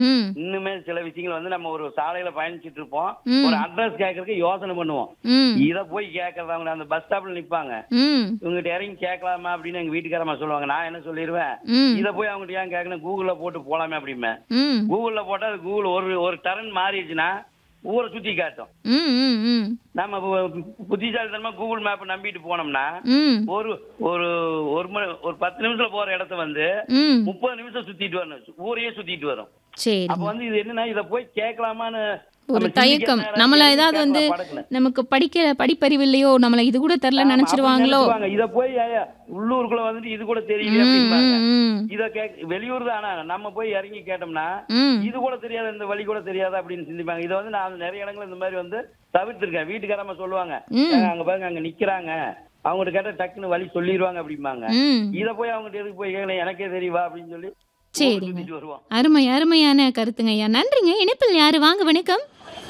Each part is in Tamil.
ம் இன்னுமே சில விஷயங்கள் வந்து நம்ம ஒரு சாலையில பயணிச்சிட்டு இருப்போம் ம். ஒரு அட்ரஸ் கேட்கறதுக்கு யோசனை பண்ணுவோம் ம் இத போய் கேட்கறது அவங்க அந்த பஸ் ஸ்டாப்ல நிப்பாங்க ம் இவங்ககிட்ட இறங்கி கேட்கலாமா அப்படின்னு எங்க வீட்டுக்காரமா சொல்லுவாங்க நான் என்ன சொல்லிடுவேன் ம் இத போய் அவங்ககிட்ட ஏன் கேட்கணும் கூகுள்ல போட்டு போலாமே அப்படிமே ம் கூகுள்ல போட்டா அது கூகுள் ஒரு ஒரு டர்ன் மாறிடுச்சுன்னா ஊரை சுத்தி காட்டும் ம் ம் ம் நம்ம பு- புத்திசாலித்தனமா கூகுள் மேப் நம்பிட்டு போனோம்னா ம் ஒரு ஒரு ஒரு மணி ஒரு பத்து நிமிஷத்துல போற இடத்த வந்து ம் முப்பது நிமிஷம் சுத்திட்டு வரணும் ஊரையே சுத்திட்டு வரும் அப்ப சரிங்க வந்து இது என்னன்னா இத போய் கேட்கலாமான்னு ஒரு நம்ம தயக்கம் சிந்திக்கிற நம்மள நேரம் ஏதாவது வந்து கேட்கலாம் படக்குன்னு. நமக்கு படிக்க படிப்பறிவு இல்லையோ நம்மள இது கூட தெரில ஆமா, நினைச்சிருவாங்களோ அப்படி நினைச்சுப்பாங்க. இத போய் ஐயா, உள்ளூருக்குள்ள வந்துட்டு இது கூட தெரியல ம் அப்படிம்பாங்க ம் இத கேக் வெளியூர் தான் ஆனா நம்ம போய் இறங்கி கேட்டோம்னா ம் இது கூட தெரியாத இந்த வழி கூட தெரியாத அப்படின்னு சிந்திப்பாங்க இதை வந்து நான் நிறைய இடங்கள்ல இந்த மாதிரி வந்து தவிர்த்திருக்கேன் வீட்டுக்காரமா சொல்லுவாங்க ம். "ஏங்க, அங்க பாருங்க அங்க நிக்கிறாங்க அவங்ககிட்ட கேட்டா டக்குன்னு வழி சொல்லிடுவாங்க அப்படிம்பாங்க ம் இத போய் அவங்ககிட்ட எதுக்கு போய் கேட்கல எனக்கே தெரியவா அப்படின்னு சொல்லி சரிங்க. சுத்திட்டு வருவோம் அருமை அருமையான கருத்துங்க ஐயா நன்றிங்க இணைப்பில் யாரு வாங்க வணக்கம்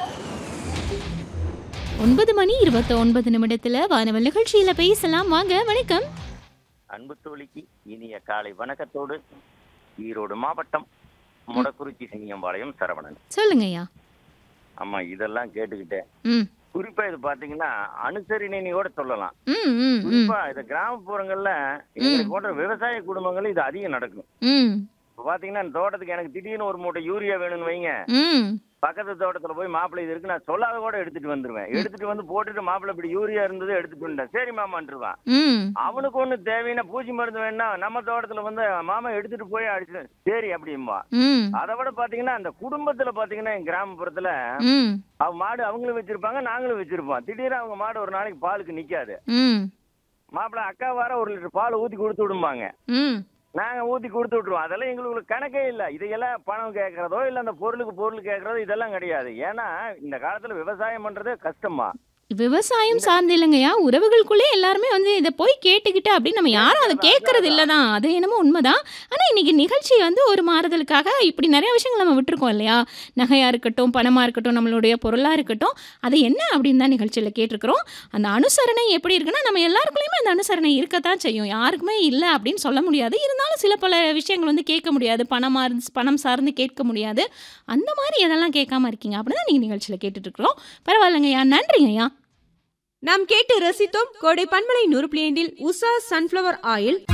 ஒன்பது மணி இருபத்தி ஒன்பது நிமிடத்துல வானவல் நிகழ்ச்சியில பேசலாம் வாங்க வணக்கம் அன்பு தோழிக்கு இனிய காலை வணக்கத்தோடு ஈரோடு மாவட்டம் முடக்குறிச்சி சிங்கம்பாளையம் சரவணன் சொல்லுங்க ஐயா ஆமா இதெல்லாம் கேட்டுக்கிட்டேன் ம் குறிப்பா இது பாத்தீங்கன்னா அனுசரணையோட சொல்லலாம் ம் ம் ம் குறிப்பா இது கிராமப்புறங்கள்ல எங்களை போன்ற விவசாய குடும்பங்கள் இது அதிகம் நடக்கும் ம் இப்ப பாத்தீங்கன்னா இந்த தோட்டத்துக்கு எனக்கு திடீர்னு ஒரு மூட்டை யூரியா வேணும்னு வைங்க ம் பக்கத்து தோட்டத்துல போய் மாப்பிள்ளை இது இருக்கு நான் சொல்லாத கூட எடுத்துட்டு வந்துருவேன் எடுத்துட்டு வந்து போட்டுட்டு மாப்பிள்ளை இப்படி யூரியா இருந்தது எடுத்துட்டு வந்துட்டேன் சரி மாமான்ட்டுருவான் ம் அவனுக்கு ஒண்ணு தேவைன்னா பூச்சி மருந்து வேணா நம்ம தோட்டத்துல வந்து மாமா எடுத்துட்டு போய் அடிச்சு சரி அப்படிம்பா ம் அதை விட பாத்தீங்கன்னா அந்த குடும்பத்துல பாத்தீங்கன்னா என் கிராமப்புறத்துல ம் அவ மாடு அவங்களும் வச்சிருப்பாங்க நாங்களும் வச்சிருப்போம் திடீர்னு அவங்க மாடு ஒரு நாளைக்கு பாலுக்கு நிக்காது ம் மாப்பிள்ள அக்கா வர ஒரு லிட்டர் பால் ஊத்தி கொடுத்து விடும்பாங்க ம் நாங்க ஊத்தி கொடுத்து விட்டுருவோம் அதெல்லாம் எங்களுக்கு கணக்கே இல்ல இதையெல்லாம் பணம் கேட்கறதோ இல்ல அந்த பொருளுக்கு பொருள் கேட்கறதோ இதெல்லாம் கிடையாது ஏன்னா இந்த காலத்துல விவசாயம் பண்றதே கஷ்டமா விவசாயம் சார்ந்து இல்லைங்கய்யா உறவுகளுக்குள்ளே எல்லாருமே வந்து இதை போய் கேட்டுக்கிட்டு அப்படின்னு நம்ம யாரும் அதை கேட்கறது இல்லை தான் அது என்னமோ உண்மைதான் ஆனால் இன்னைக்கு நிகழ்ச்சி வந்து ஒரு மாறுதலுக்காக இப்படி நிறைய விஷயங்கள் நம்ம விட்டுருக்கோம் இல்லையா நகையாக இருக்கட்டும் பணமாக இருக்கட்டும் நம்மளுடைய பொருளாக இருக்கட்டும் அது என்ன அப்படின்னு தான் நிகழ்ச்சியில் கேட்டிருக்கிறோம் அந்த அனுசரணை எப்படி இருக்குன்னா நம்ம எல்லாருக்குள்ளேயுமே அந்த அனுசரணை இருக்கத்தான் செய்யும் யாருக்குமே இல்லை அப்படின்னு சொல்ல முடியாது இருந்தாலும் சில பல விஷயங்கள் வந்து கேட்க முடியாது பணமாக இருந்து பணம் சார்ந்து கேட்க முடியாது அந்த மாதிரி எதெல்லாம் கேட்காம இருக்கீங்க அப்படின்னு தான் நீங்கள் நிகழ்ச்சியில் கேட்டுட்ருக்குறோம் பரவாயில்லைங்கய்யா நன்றிங்கய்யா நாம் கேட்டு ரசித்தோம் கோடை பன்மலை நூறு பிளேண்டில் உஷா சன்ஃப்ளவர் ஆயில்